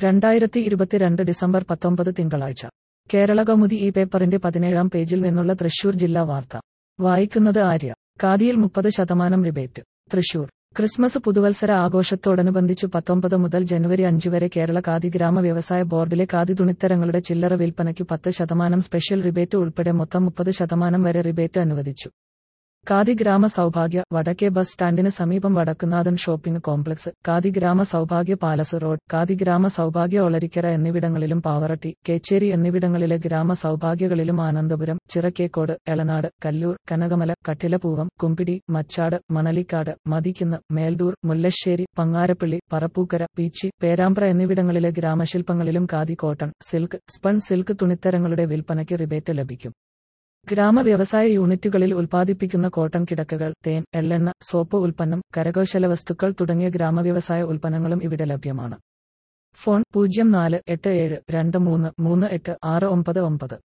രണ്ടായിരത്തി ഇരുപത്തിരണ്ട് ഡിസംബർ പത്തൊമ്പത് തിങ്കളാഴ്ച കേരള കൗമുദി ഈ പേപ്പറിന്റെ പതിനേഴാം പേജിൽ നിന്നുള്ള തൃശൂർ ജില്ലാ വാർത്ത വായിക്കുന്നത് ആര്യ കാതിയിൽ മുപ്പത് ശതമാനം റിബേറ്റ് തൃശൂർ ക്രിസ്മസ് പുതുവത്സര ആഘോഷത്തോടനുബന്ധിച്ചു പത്തൊമ്പത് മുതൽ ജനുവരി അഞ്ച് വരെ കേരള ഖാദി ഗ്രാമ വ്യവസായ ബോർഡിലെ ഖാദി തുണിത്തരങ്ങളുടെ ചില്ലറ വിൽപ്പനയ്ക്ക് പത്ത് ശതമാനം സ്പെഷ്യൽ റിബേറ്റ് ഉൾപ്പെടെ മൊത്തം മുപ്പത് ശതമാനം വരെ റിബേറ്റ് അനുവദിച്ചു ഖാദി ഗ്രാമ സൗഭാഗ്യ വടക്കേ ബസ് സ്റ്റാൻഡിന് സമീപം വടക്കുനാഥൻ ഷോപ്പിംഗ് കോംപ്ലക്സ് ഖാദി ഗ്രാമ സൗഭാഗ്യ പാലസ് റോഡ് ഖാദി ഗ്രാമ സൗഭാഗ്യ ഒളരിക്കര എന്നിവിടങ്ങളിലും പാവറട്ടി കേച്ചേരി എന്നിവിടങ്ങളിലെ ഗ്രാമ സൗഭാഗ്യകളിലും ആനന്ദപുരം ചിറക്കേക്കോട് എളനാട് കല്ലൂർ കനകമല കട്ടിലപൂവം കുമ്പിടി മച്ചാട് മണലിക്കാട് മതിക്കുന്ന് മേൽദൂർ മുല്ലശ്ശേരി പങ്ങാരപ്പള്ളി പറപ്പൂക്കര പീച്ചി പേരാമ്പ്ര എന്നിവിടങ്ങളിലെ ഗ്രാമശില്പങ്ങളിലും khadi cotton silk spun silk തുണിത്തരങ്ങളുടെ വിൽപ്പനയ്ക്ക് റിബേറ്റ് ലഭിക്കും ഗ്രാമ വ്യവസായ യൂണിറ്റുകളിൽ ഉൽപ്പാദിപ്പിക്കുന്ന കോട്ടൺ കിടക്കകൾ തേൻ എള്ളെണ്ണ സോപ്പ് ഉൽപ്പന്നം കരകൗശല വസ്തുക്കൾ തുടങ്ങിയ ഗ്രാമവ്യവസായ ഉൽപ്പന്നങ്ങളും ഇവിടെ ലഭ്യമാണ് ഫോൺ പൂജ്യം നാല് എട്ട് ഏഴ് രണ്ട് മൂന്ന് മൂന്ന് എട്ട് ആറ് ഒമ്പത് ഒമ്പത്